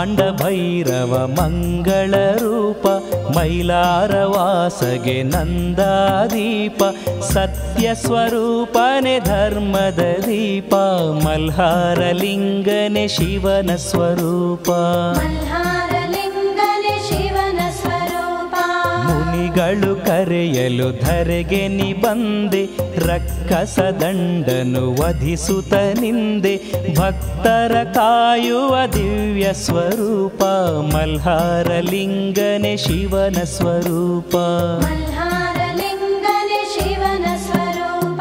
ಮಾರ್ತಾಂಡ ಭೈರವ ಮಂಗಳ ರೂಪ ಮೈಲಾರವಾಸಗೆ ನಂದಾದೀಪ ಸತ್ಯ ಸ್ವರೂಪನೆ ಧರ್ಮದ ದೀಪ ಮಲ್ಹಾರಲಿಂಗನೆ ಶಿವನ ಸ್ವರೂಪ ಮಲ್ಹಾರಲಿಂಗನೆ ಶಿವನ ಸ್ವರೂಪ ಮುನಿಗಳು ಕರೆಯಲು ಧರೆಗೆ ನಿ ಬಂದೆ ರಕ್ಕಸ ದಂಡನು ವಧಿಸುತ್ತ ನಿಂದೆ ಭಕ್ತರ ಕಾಯುವ ದಿವ್ಯ ಸ್ವರೂಪ ಮಲ್ಹಾರಲಿಂಗನೆ ಶಿವನ ಸ್ವರೂಪ ಮಲ್ಹಾರಲಿಂಗನೆ ಶಿವನ ಸ್ವರೂಪ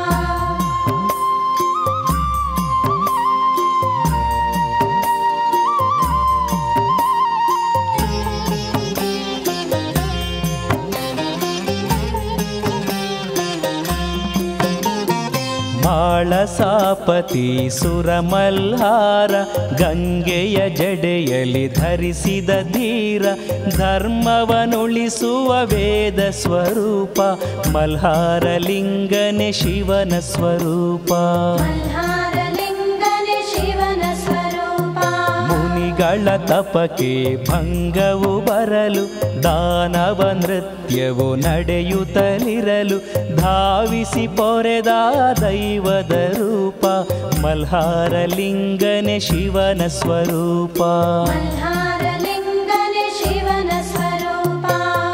ಮಾಳಸಾಪತಿ ಸುರಮಲ್ಹಾರ ಗಂಗೆಯ ಜಡೆಯಲ್ಲಿ ಧರಿಸಿದ ಧೀರ ಧರ್ಮವನುಳಿಸುವ ವೇದ ಸ್ವರೂಪ ಮಲ್ಹಾರಲಿಂಗನೆ ಶಿವನ ಸ್ವರೂಪ ಮಲ್ಹಾರಲಿಂಗನೆ ಶಿವನ ಸ್ವರೂಪ ಮುನಿಗಳ ತಪಕ್ಕೆ ಭಂಗವು ಬರಲು ದಾನವ ನೃತ್ಯವು ನಡೆಯುತ್ತಲಿರಲು ಧಾವಿಸಿ ಪೊರೆದ ದೈವದ ರೂಪ ಮಲ್ಹಾರಲಿಂಗನೆ ಶಿವನ ಸ್ವರೂಪ ಮಲ್ಹಾರಲಿಂಗನೆ ಶಿವನ ಸ್ವರೂಪ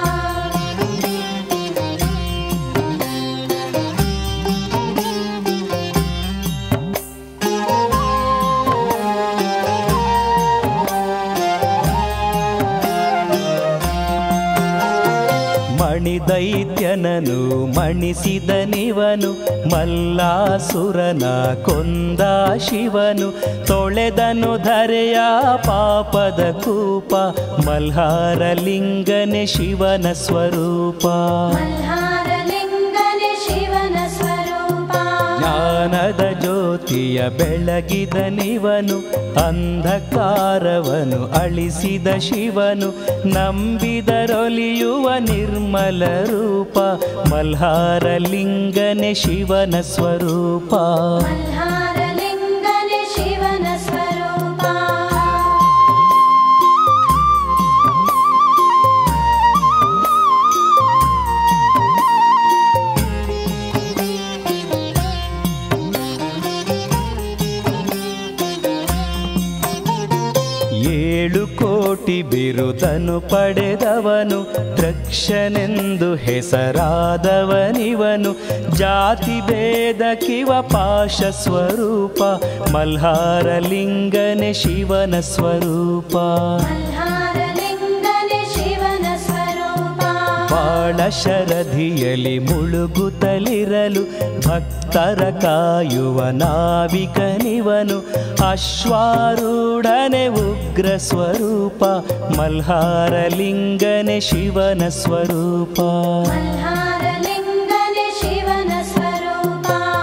ಮಣಿದೈತ್ಯನನು ಮಣಿಸಿದ ನಿವನು ಮಲ್ಲಾಸುರನ ಕೊಂದ ಶಿವನು ತೊಳೆದನು ಧರೆಯ ಪಾಪದ ಕೂಪ ಮಲ್ಹಾರಲಿಂಗನೆ ಶಿವನ ಸ್ವರೂಪ ಮಲ್ಹಾರಲಿಂಗನೆ ಶಿವನ ಸ್ವರೂಪ ಜ್ಞಾನದ ಜ್ಯೋತಿಯ ಬೆಳಗಿದ ನಿವನು ಅಂಧಕಾರವನು ಅಳಿಸಿದ ಶಿವನು ನಂಬಿದರೊಲಿಯುವ ನಿರ್ಮಲ ರೂಪ ಮಲ್ಹಾರಲಿಂಗನೆ ಶಿವನ ಸ್ವರೂಪ ಮಲ್ಹಾರಲಿಂಗನೆ ಶಿವನ ಸ್ವರೂಪ ಏಳು ಕೋಟಿ ಬಿರುದನು ಪಡೆದವನು ದಕ್ಷನೆಂದು ಹೆಸರಾದವನಿವನು ಜಾತಿ ಭೇದ ಕಿವ ಪಾಶ ಸ್ವರೂಪ ಮಲ್ಹಾರಲಿಂಗನೆ ಶಿವನ ಸ್ವರೂಪ ಮಲ್ಹಾರಲಿಂಗನೆ ಶಿವನ ಸ್ವರೂಪ ಬಾಳ ಶರಧಿಯಲಿ ಮುಳುಗುತ್ತಲಿರಲು ಭಕ್ತರ ಕಾಯುವ ನಾವಿಕನಿವನು ಅಶ್ವಾರೂಢನೆ ಉಗ್ರ ಸ್ವರೂಪ ಮಲ್ಹಾರಲಿಂಗನೆ ಶಿವನ ಸ್ವರೂಪ ಮಲ್ಹಾರಲಿಂಗನೆ ಶಿವನ ಸ್ವರೂಪ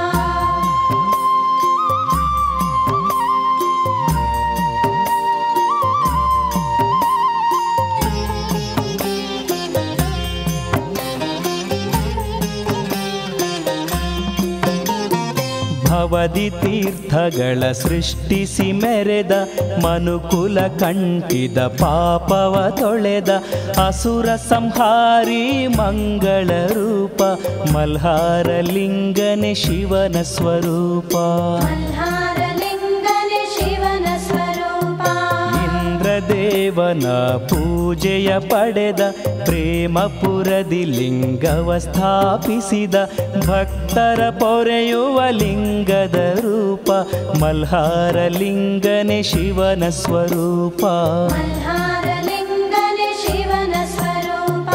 ಭವದಿ ತೀರ್ಥಗಳ ಸೃಷ್ಟಿಸಿ ಮೆರೆದ ಮನುಕುಲ ಕಂಟಿದ ಪಾಪವ ತೊಳೆದ ಅಸುರ ಸಂಹಾರಿ ಮಂಗಳ ರೂಪ ಮಲ್ಹಾರಲಿಂಗನೆ ಶಿವನ ಸ್ವರೂಪ ಮಲ್ಹಾರಲಿಂಗನೆ ಶಿವನ ಸ್ವರೂಪ ಇಂದ್ರದೇವನ ಪೂಜೆಯ ಪಡೆದ ಪ್ರೇಮಪುರದಿ ಲಿಂಗವ ಸ್ಥಾಪಿಸಿದ ಭಕ್ತರ ಪೊರೆಯುವ ಲಿಂಗದ ರೂಪ ಮಲ್ಹಾರಲಿಂಗನೆ ಶಿವನ ಸ್ವರೂಪ ಮಲ್ಹಾರಲಿಂಗನೆ ಶಿವನ ಸ್ವರೂಪ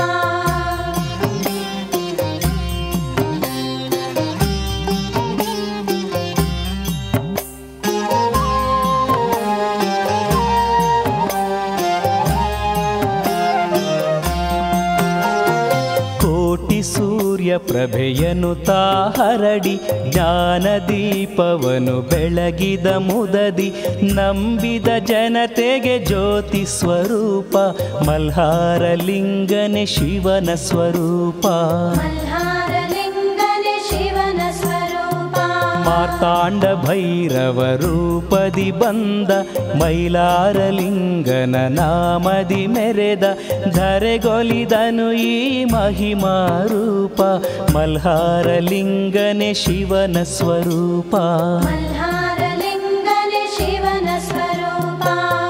ಕೋಟಿ ಸೂರ್ಯ ಪ್ರಭೆಯನು ತಾ ಹರಡಿ ಜ್ಞಾನದೀಪವನು ಬೆಳಗಿದ ಮುದದಿ ನಂಬಿದ ಜನತೆಗೆ ಜ್ಯೋತಿ ಸ್ವರೂಪ ಮಲ್ಹಾರಲಿಂಗನೆ ಶಿವನ ಸ್ವರೂಪ ಮಲ್ಹಾರಲಿಂಗನೆ ಶಿವನ ಸ್ವರೂಪ ಮಾರ್ತಾಂಡ ಭೈರವ ರೂಪದಿ ಬಂದ ಮೈಲಾರಲಿಂಗನ ನಾಮದಿ ಮೆರೆದ ಧರೆಗೊಲಿದನು ಈ ಮಹಿಮಾ ರೂಪ ಮಲ್ಹಾರಲಿಂಗನೆ ಶಿವನ ಸ್ವರೂಪ ಮಲ್ಹಾರಲಿಂಗನೆ ಶಿವನ ಸ್ವರೂಪ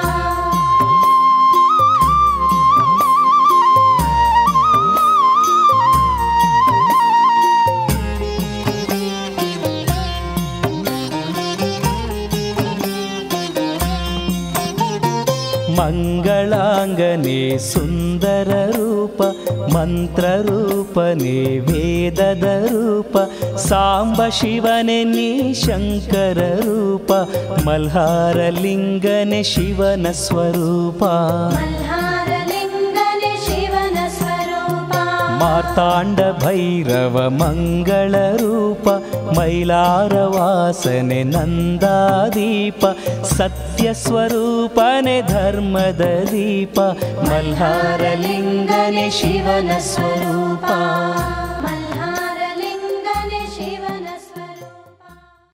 ಮಂಗಳಾಂಗನೆ ಸುಂದರ ರೂಪ ಮಂತ್ರರೂಪನೆ ವೇದದ ರೂಪ ಸಾಂಬ ಶಿವನೆ ನೀ ಶಂಕರ ರೂಪ ಮಲ್ಹಾರಲಿಂಗನೆ ಶಿವನ ಸ್ವರೂಪ ಮಲ್ಹಾರಲಿಂಗನೆ ಶಿವನ ಸ್ವರೂಪ ಮಾರ್ತಾಂಡ ಭೈರವ ಮಂಗಳ ರೂಪ ಮೈಲಾರ ವಾಸನೆ ನಂದಾದೀಪ ಸತ್ಯ ಸ್ವರೂಪನೆ ಧರ್ಮದ ದೀಪ ಮಲ್ಹಾರಲಿಂಗನೆ ಶಿವನ ಸ್ವರೂಪ